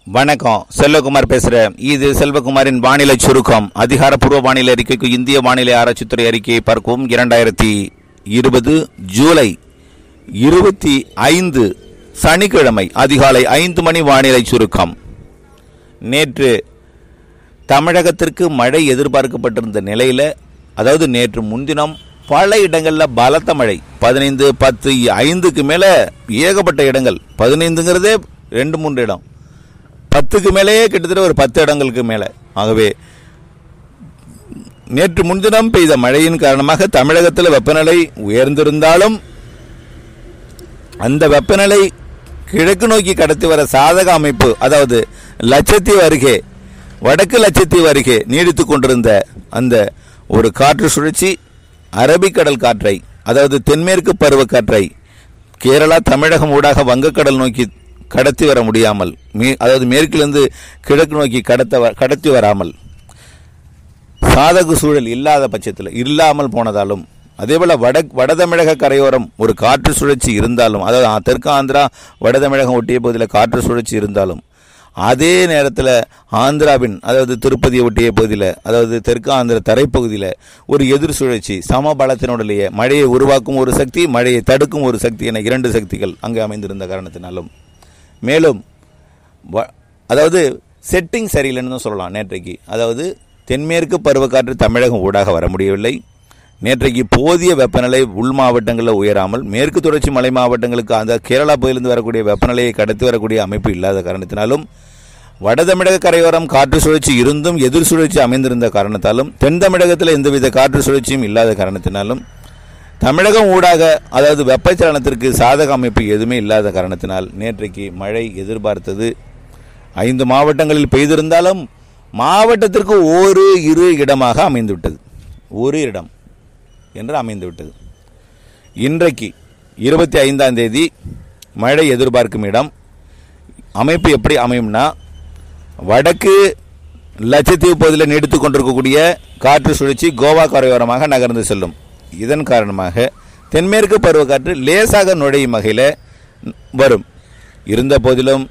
வணக்கம் செல்வகுமார் பேசுறேன் இது செல்வகுமாரின் வானிலை சுருக்கம் அதிகாரப்பூர்வ வானிலை அறிக்கைக்கு இந்திய வானிலை ஆராய்ச்சித்துறை அறிக்கையை பார்க்கவும் இரண்டாயிரத்தி இருபது ஜூலை இருபத்தி ஐந்து சனிக்கிழமை அதிகாலை ஐந்து மணி வானிலை சுருக்கம் நேற்று தமிழகத்திற்கு மழை எதிர்பார்க்கப்பட்டிருந்த நிலையில அதாவது நேற்று முன்தினம் பல இடங்களில் பலத்த மழை பதினைந்து பத்து ஐந்துக்கு மேலே ஏகப்பட்ட இடங்கள் பதினைந்துங்கிறதே ரெண்டு மூன்று இடம் பத்துக்கு மேலேயே கிட்டத்தட்ட ஒரு பத்து இடங்களுக்கு மேலே ஆகவே நேற்று முன்தினம் பெய்த மழையின் காரணமாக தமிழகத்தில் வெப்பநிலை உயர்ந்திருந்தாலும் அந்த வெப்பநிலை கிழக்கு நோக்கி கடத்தி வர சாதக அமைப்பு அதாவது லட்சத்தீவு அருகே வடக்கு லட்சத்தீவு அருகே நீடித்து கொண்டிருந்த அந்த ஒரு காற்று சுழற்சி அரபிக்கடல் காற்றை அதாவது தென்மேற்கு பருவக்காற்றை கேரளா தமிழகம் ஊடாக வங்கக்கடல் நோக்கி கடத்தி வர முடியாமல் மே அதாவது மேற்கிலிருந்து கிழக்கு நோக்கி கடத்த வ- கடத்தி வராமல் சாதக சூழல் இல்லாத பட்சத்தில் இல்லாமல் போனதாலும் அதேபோல வட வட தமிழக கரையோரம் ஒரு காற்று சுழற்சி இருந்தாலும் அதாவது ஆ, தெற்கு ஆந்திரா வட தமிழகம் ஒட்டிய பகுதியில் காற்று சுழற்சி இருந்தாலும் அதே நேரத்தில் ஆந்திராவின் அதாவது திருப்பதியை ஒட்டிய பகுதியில் அதாவது தெற்கு ஆந்திர தரைப்பகுதியில் ஒரு எதிர் சுழற்சி சம பலத்தினுடைய மழையை உருவாக்கும் ஒரு சக்தி மழையை தடுக்கும் ஒரு சக்தி என இரண்டு சக்திகள் அங்கே அமைந்திருந்த காரணத்தினாலும் மேலும் வ- அதாவது செட்டிங் சரியில்லைன்னு தான் சொல்லலாம் நேற்றைக்கு அதாவது தென்மேற்கு பருவக்காற்று தமிழகம் ஊடாக வர முடியவில்லை நேற்றைக்கு போதிய வெப்பநிலை உள் மாவட்டங்களில் உயராமல் மேற்கு தொடர்ச்சி மலை மாவட்டங்களுக்கு அந்த கேரளா பகுதியிலிருந்து வரக்கூடிய வெப்பநிலையை கடத்தி வரக்கூடிய அமைப்பு இல்லாத காரணத்தினாலும் வட தமிழக கரையோரம் காற்று சுழற்சி இருந்தும் எதிர் சுழற்சி அமைந்திருந்த காரணத்தாலும் தென் தமிழகத்தில் எந்தவித காற்று சுழற்சியும் இல்லாத காரணத்தினாலும் தமிழகம் ஊடாக அதாவது வெப்பச்சலனத்திற்கு சாதக அமைப்பு எதுவுமே இல்லாத காரணத்தினால் நேற்றைக்கு மழை எதிர்பார்த்தது ஐந்து மாவட்டங்களில் பெய்திருந்தாலும் மாவட்டத்திற்கு ஒரு இரு இடமாக அமைந்துவிட்டது ஒரு இடம் என்று அமைந்துவிட்டது இன்றைக்கு இருபத்தி ஐந்தாம் தேதி மழை எதிர்பார்க்கும் இடம் அமைப்பு எப்படி அமையும்னா வடக்கு லட்சத்தீவு பகுதியில் நீடித்துக் கொண்டிருக்கக்கூடிய காற்று சுழற்சி கோவா கரையோரமாக நகர்ந்து செல்லும் இதன் காரணமாக தென்மேற்கு பருவக்காற்று லேசாக நுழையும் வகையில் வரும் இருந்த போதிலும்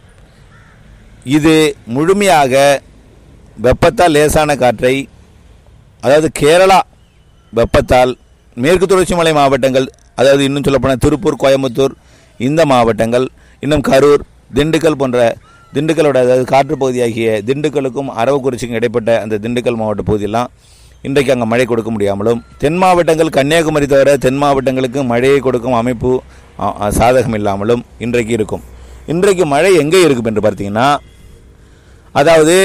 இது முழுமையாக வெப்பத்தால் லேசான காற்றை அதாவது கேரளா வெப்பத்தால் மேற்கு தொடர்ச்சி மலை மாவட்டங்கள் அதாவது இன்னும் சொல்லப்போனால் திருப்பூர் கோயம்புத்தூர் இந்த மாவட்டங்கள் இன்னும் கரூர் திண்டுக்கல் போன்ற திண்டுக்கலோட அதாவது காற்று பகுதியாகிய திண்டுக்கலுக்கும் அரவக்குறிச்சிக்கும் இடைப்பட்ட அந்த திண்டுக்கல் மாவட்ட பகுதியெல்லாம் இன்றைக்கு அங்கே மழை கொடுக்க முடியாமலும் தென் மாவட்டங்கள் கன்னியாகுமரி தவிர தென் மாவட்டங்களுக்கு மழையை கொடுக்கும் அமைப்பு ஆ, ஆ, சாதகம் இல்லாமலும் இன்றைக்கு இருக்கும் இன்றைக்கு மழை எங்கே இருக்கும் என்று பார்த்தீங்கன்னா அதாவது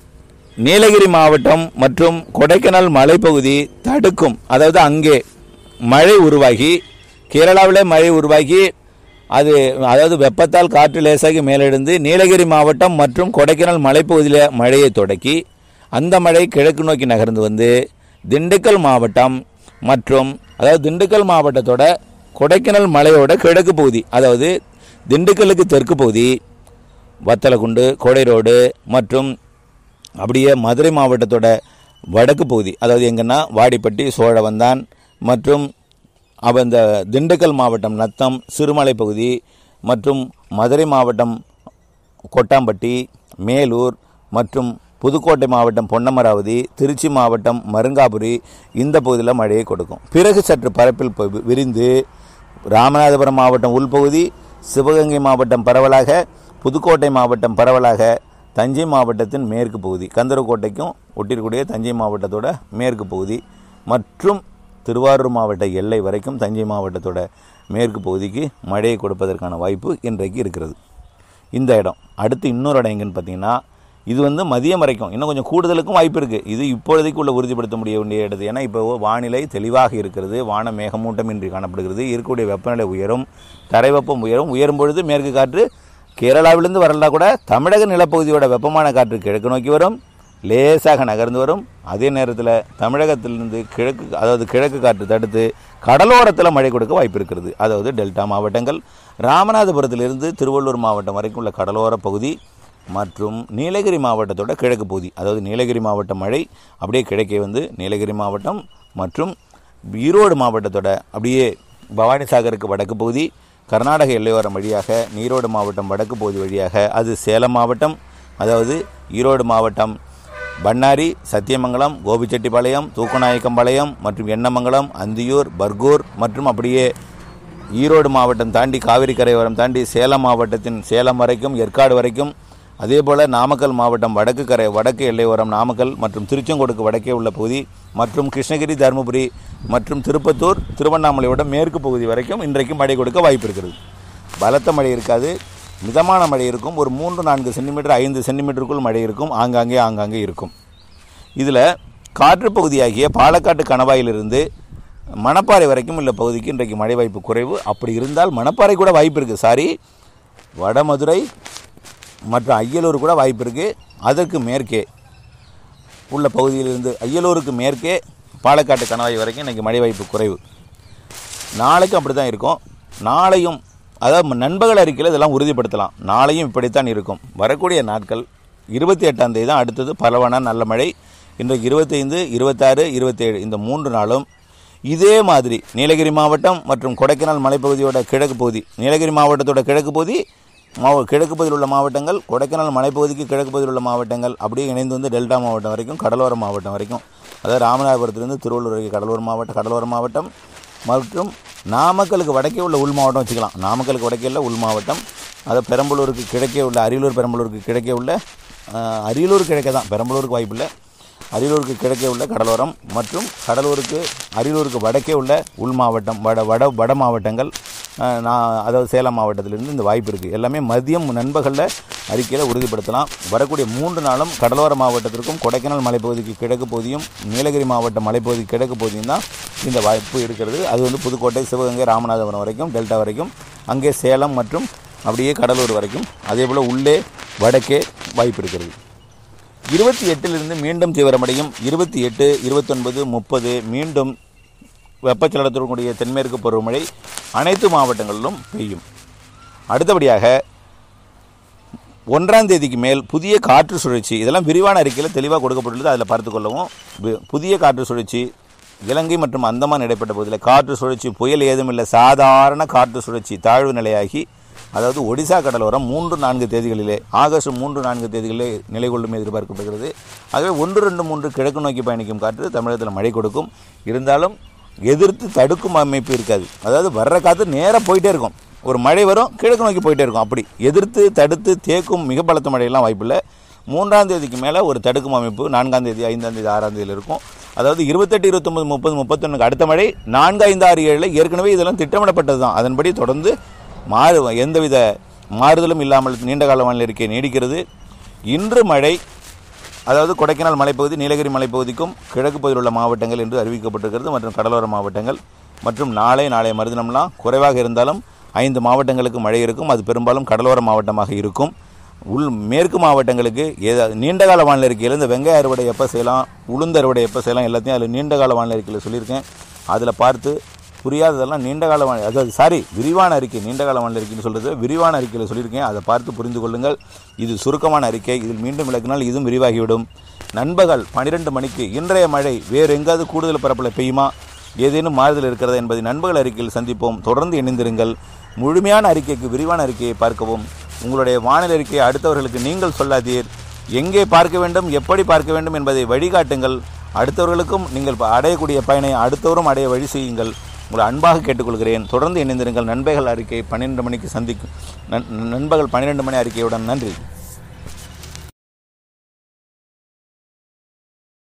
நீலகிரி மாவட்டம் மற்றும் கொடைக்கானல் மலைப்பகுதி தடுக்கும் அதாவது அங்கே மழை உருவாகி கேரளாவிலே மழை உருவாகி அது அதாவது வெப்பத்தால் காற்று லேசாகி மேலெழுந்து நீலகிரி மாவட்டம் மற்றும் கொடைக்கானல் மலைப்பகுதியில் மழையை தொடக்கி அந்த மழை கிழக்கு நோக்கி நகர்ந்து வந்து திண்டுக்கல் மாவட்டம் மற்றும் அதாவது திண்டுக்கல் மாவட்டத்தோட கொடைக்கானல் மலையோட கிழக்கு பகுதி அதாவது திண்டுக்கலுக்கு தெற்கு பகுதி வத்தலகுண்டு கோடை ரோடு மற்றும் அப்படியே மதுரை மாவட்டத்தோட வடக்கு பகுதி அதாவது எங்கன்னா வாடிப்பட்டி சோழவந்தான் மற்றும் அவ இந்த திண்டுக்கல் மாவட்டம் நத்தம் சிறுமலை பகுதி மற்றும் மதுரை மாவட்டம் கொட்டாம்பட்டி மேலூர் மற்றும் புதுக்கோட்டை மாவட்டம் பொன்னமராவதி திருச்சி மாவட்டம் மருங்காபுரி இந்த பகுதியில் மழையை கொடுக்கும் பிறகு சற்று பரப்பில் ப- விரிந்து ராமநாதபுரம் மாவட்டம் உள்பகுதி சிவகங்கை மாவட்டம் பரவலாக புதுக்கோட்டை மாவட்டம் பரவலாக தஞ்சை மாவட்டத்தின் மேற்கு பகுதி கந்தரக்கோட்டைக்கும் ஒட்டிருக்கூடிய தஞ்சை மாவட்டத்தோட மேற்கு பகுதி மற்றும் திருவாரூர் மாவட்ட எல்லை வரைக்கும் தஞ்சை மாவட்டத்தோட மேற்கு பகுதிக்கு மழையை கொடுப்பதற்கான வாய்ப்பு இன்றைக்கு இருக்கிறது இந்த இடம் அடுத்து இன்னொரு இடம் எங்கன்னு பார்த்தீங்கன்னா இது வந்து மதியம் வரைக்கும் இன்னும் கொஞ்சம் கூடுதலுக்கும் வாய்ப்பு இருக்குது இது இப்பொழுதைக்கு உள்ள உறுதிப்படுத்த முடிய வேண்டிய இடத்து ஏன்னா இப்போ வானிலை தெளிவாக இருக்கிறது வான மேகமூட்டமின்றி காணப்படுகிறது இருக்கக்கூடிய வெப்பநிலை உயரும் தரை வெப்பம் உயரும் உயரும் பொழுது மேற்கு காற்று கேரளாவிலிருந்து வரலாம் கூட தமிழக நிலப்பகுதியோட வெப்பமான காற்று கிழக்கு நோக்கி வரும் லேசாக நகர்ந்து வரும் அதே நேரத்தில் தமிழகத்திலிருந்து கிழக்கு அதாவது கிழக்கு காற்று தடுத்து கடலோரத்தில் மழை கொடுக்க வாய்ப்பு இருக்கிறது அதாவது டெல்டா மாவட்டங்கள் ராமநாதபுரத்திலிருந்து திருவள்ளூர் மாவட்டம் வரைக்கும் உள்ள கடலோர பகுதி மற்றும் நீலகிரி மாவட்டத்தோட கிழக்கு பகுதி அதாவது நீலகிரி மாவட்ட மழை அப்படியே கிழக்கே வந்து நீலகிரி மாவட்டம் மற்றும் ஈரோடு மாவட்டத்தோட அப்படியே பவானி சாகருக்கு வடக்கு பகுதி கர்நாடக எல்லையோரம் வழியாக நீரோடு மாவட்டம் வடக்கு பகுதி வழியாக அது சேலம் மாவட்டம் அதாவது ஈரோடு மாவட்டம் பண்ணாரி சத்தியமங்கலம் கோபிச்செட்டிப்பாளையம் தூக்கநாயக்கம்பாளையம் மற்றும் எண்ணமங்கலம் அந்தியூர் பர்கூர் மற்றும் அப்படியே ஈரோடு மாவட்டம் தாண்டி காவிரி கரையோரம் தாண்டி சேலம் மாவட்டத்தின் சேலம் வரைக்கும் ஏற்காடு வரைக்கும் அதேபோல் நாமக்கல் மாவட்டம் வடக்கு கரை வடக்கு எல்லையோரம் நாமக்கல் மற்றும் திருச்செங்கோடுக்கு வடக்கே உள்ள பகுதி மற்றும் கிருஷ்ணகிரி தருமபுரி மற்றும் திருப்பத்தூர் திருவண்ணாமலையோட மேற்கு பகுதி வரைக்கும் இன்றைக்கு மழை கொடுக்க வாய்ப்பு இருக்கிறது பலத்த மழை இருக்காது மிதமான மழை இருக்கும் ஒரு மூன்று நான்கு சென்டிமீட்டர் ஐந்து சென்டிமீட்டருக்குள் மழை இருக்கும் ஆங்காங்கே ஆங்காங்கே இருக்கும் இதில் காற்று பகுதியாகிய பாலக்காட்டு கணவாயிலிருந்து மணப்பாறை வரைக்கும் உள்ள பகுதிக்கு இன்றைக்கு மழை வாய்ப்பு குறைவு அப்படி இருந்தால் மணப்பாறை கூட வாய்ப்பு இருக்குது சாரி வடமதுரை மற்றும் அய்யலூர் கூட வாய்ப்பு இருக்குது அதற்கு மேற்கே உள்ள பகுதியிலிருந்து அய்யலூருக்கு மேற்கே பாலக்காட்டு கணவாய் வரைக்கும் இன்றைக்கி மழை வாய்ப்பு குறைவு நாளைக்கும் அப்படி தான் இருக்கும் நாளையும் அதாவது நண்பகல் அறிக்கையில் இதெல்லாம் உறுதிப்படுத்தலாம் நாளையும் இப்படித்தான் இருக்கும் வரக்கூடிய நாட்கள் இருபத்தி எட்டாம் தேதி தான் அடுத்தது பரவலான நல்ல மழை இன்றைக்கு இருபத்தைந்து இருபத்தாறு இருபத்தேழு இந்த மூன்று நாளும் இதே மாதிரி நீலகிரி மாவட்டம் மற்றும் கொடைக்கானல் மலைப்பகுதியோட கிழக்கு பகுதி நீலகிரி மாவட்டத்தோட கிழக்கு பகுதி மாவ கிழக்கு பகுதியில் உள்ள மாவட்டங்கள் கொடைக்கானல் மலைப்பகுதிக்கு கிழக்கு பகுதியில் உள்ள மாவட்டங்கள் அப்படியே இணைந்து வந்து டெல்டா மாவட்டம் வரைக்கும் கடலோர மாவட்டம் வரைக்கும் அதாவது ராமநாதபுரத்திலிருந்து திருவள்ளூர் வரைக்கும் கடலோர மாவட்டம் கடலோர மாவட்டம் மற்றும் நாமக்கலுக்கு வடக்கே உள்ள உள் மாவட்டம் வச்சுக்கலாம் நாமக்கலுக்கு வடக்கே உள்ள உள் மாவட்டம் அதை பெரம்பலூருக்கு கிழக்கே உள்ள அரியலூர் பெரம்பலூருக்கு கிழக்கே உள்ள அஹ், அரியலூர் கிழக்கே தான் பெரம்பலூருக்கு வாய்ப்பில்லை அரியலூருக்கு கிழக்கே உள்ள கடலோரம் மற்றும் கடலூருக்கு அரியலூருக்கு வடக்கே உள்ள உள் மாவட்டம் வட வட வட மாவட்டங்கள் அஹ், நான் அதாவது சேலம் மாவட்டத்திலிருந்து இந்த வாய்ப்பு இருக்குது எல்லாமே மதியம் நண்பகலில் அறிக்கையில் உறுதிப்படுத்தலாம் வரக்கூடிய மூன்று நாளும் கடலோர மாவட்டத்திற்கும் கொடைக்கானல் மலைப்பகுதிக்கு கிழக்கு பகுதியும் நீலகிரி மாவட்ட மலைப்பகுதி கிழக்கு பகுதியும் தான் இந்த வாய்ப்பு இருக்கிறது அது வந்து புதுக்கோட்டை சிவகங்கை ராமநாதபுரம் வரைக்கும் டெல்டா வரைக்கும் அங்கே சேலம் மற்றும் அப்படியே கடலூர் வரைக்கும் அதே போல் உள்ளே வடக்கே வாய்ப்பு இருக்கிறது இருபத்தி எட்டிலிருந்து மீண்டும் தீவிரமடையும் இருபத்தி எட்டு இருபத்தொன்பது முப்பது மீண்டும் வெப்பச்சலனத்துடன் கூடிய தென்மேற்கு பருவமழை அனைத்து மாவட்டங்களிலும் பெய்யும் அடுத்தபடியாக ஒன்றாம் தேதிக்கு மேல் புதிய காற்று சுழற்சி இதெல்லாம் விரிவான அறிக்கையில் தெளிவாக கொடுக்கப்பட்டுள்ளது அதில் பார்த்து கொள்ளவும் வி- புதிய காற்று சுழற்சி இலங்கை மற்றும் அந்தமான் இடைப்பட்ட பகுதியில் காற்று சுழற்சி புயல் ஏதும் இல்லை சாதாரண காற்று சுழற்சி தாழ்வு நிலையாகி அதாவது ஒடிசா கடலோரம் மூன்று நான்கு தேதிகளிலே ஆகஸ்ட் மூன்று நான்கு தேதிகளிலே நிலை கொள்ளும் எதிர்பார்க்கப்படுகிறது ஆகவே ஒன்று ரெண்டு மூன்று கிழக்கு நோக்கி பயணிக்கும் காற்று தமிழகத்தில் மழை கொடுக்கும் இருந்தாலும் எதிர்த்து தடுக்கும் அமைப்பு இருக்காது அதாவது வர்ற காற்று நேராக போயிட்டே இருக்கும் ஒரு மழை வரும் கிழக்கு நோக்கி போயிட்டே இருக்கும் அப்படி எதிர்த்து தடுத்து தேக்கும் மிக பலத்த மழையெல்லாம் வாய்ப்பில்லை மூன்றாம் தேதிக்கு மேலே ஒரு தடுக்கும் அமைப்பு நான்காம் தேதி ஐந்தாம் தேதி ஆறாம் தேதியில் இருக்கும் அதாவது இருபத்தெட்டு இருபத்தொம்பது முப்பது முப்பத்தொன்னுக்கு அடுத்த மழை நான்கு ஐந்து ஆறு ஏழில் ஏற்கனவே இதெல்லாம் திட்டமிடப்பட்டது தான் அதன்படி தொடர்ந்து மாறு எந்தவித மாறுதலும் இல்லாமல் நீண்டகால வானிலை இருக்கை நீடிக்கிறது இன்று மழை அதாவது கொடைக்கானல் மலைப்பகுதி நீலகிரி மலைப்பகுதிக்கும் கிழக்கு பகுதியில் உள்ள மாவட்டங்கள் என்று அறிவிக்கப்பட்டிருக்கிறது மற்றும் கடலோர மாவட்டங்கள் மற்றும் நாளை நாளை மறுதினம்லாம் குறைவாக இருந்தாலும் ஐந்து மாவட்டங்களுக்கு மழை இருக்கும் அது பெரும்பாலும் கடலோர மாவட்டமாக இருக்கும் உள் மேற்கு மாவட்டங்களுக்கு ஏதாவது நீண்டகால வானிலை இருக்கையில் இந்த வெங்காய அறுவடை எப்போ செய்யலாம் உளுந்து அறுவடை எப்போ செய்யலாம் எல்லாத்தையும் அதில் நீண்டகால வானிலை இருக்கையில் சொல்லியிருக்கேன் அதில் பார்த்து புரியாததெல்லாம் நீண்டகால வானிலை அதாவது சாரி விரிவான அறிக்கை நீண்டகால வானிலை அறிக்கைன்னு சொல்கிறது விரிவான அறிக்கையில் சொல்லியிருக்கேன் அதை பார்த்து புரிந்து கொள்ளுங்கள் இது சுருக்கமான அறிக்கை இதில் மீண்டும் விளக்கினால் இதுவும் விரிவாகிவிடும் நண்பகல் பன்னிரெண்டு மணிக்கு இன்றைய மழை வேறு எங்காவது கூடுதல் பரப்பில் பெய்யுமா ஏதேனும் மாறுதல் இருக்கிறதா என்பதை நண்பகல் அறிக்கையில் சந்திப்போம் தொடர்ந்து இணைந்திருங்கள் முழுமையான அறிக்கைக்கு விரிவான அறிக்கையை பார்க்கவும் உங்களுடைய வானிலை அறிக்கையை அடுத்தவர்களுக்கு நீங்கள் சொல்லாதீர் எங்கே பார்க்க வேண்டும் எப்படி பார்க்க வேண்டும் என்பதை வழிகாட்டுங்கள் அடுத்தவர்களுக்கும் நீங்கள் ப- அடையக்கூடிய பயனை அடுத்தவரும் அடைய வழி செய்யுங்கள் உங்களை அன்பாக கேட்டுக்கொள்கிறேன் தொடர்ந்து இணைந்திருங்கள் நண்பகல் அறிக்கை பன்னிரெண்டு மணிக்கு சந்திக்கும் நன்- நண்பகல் பன்னிரெண்டு மணி அறிக்கையுடன் நன்றி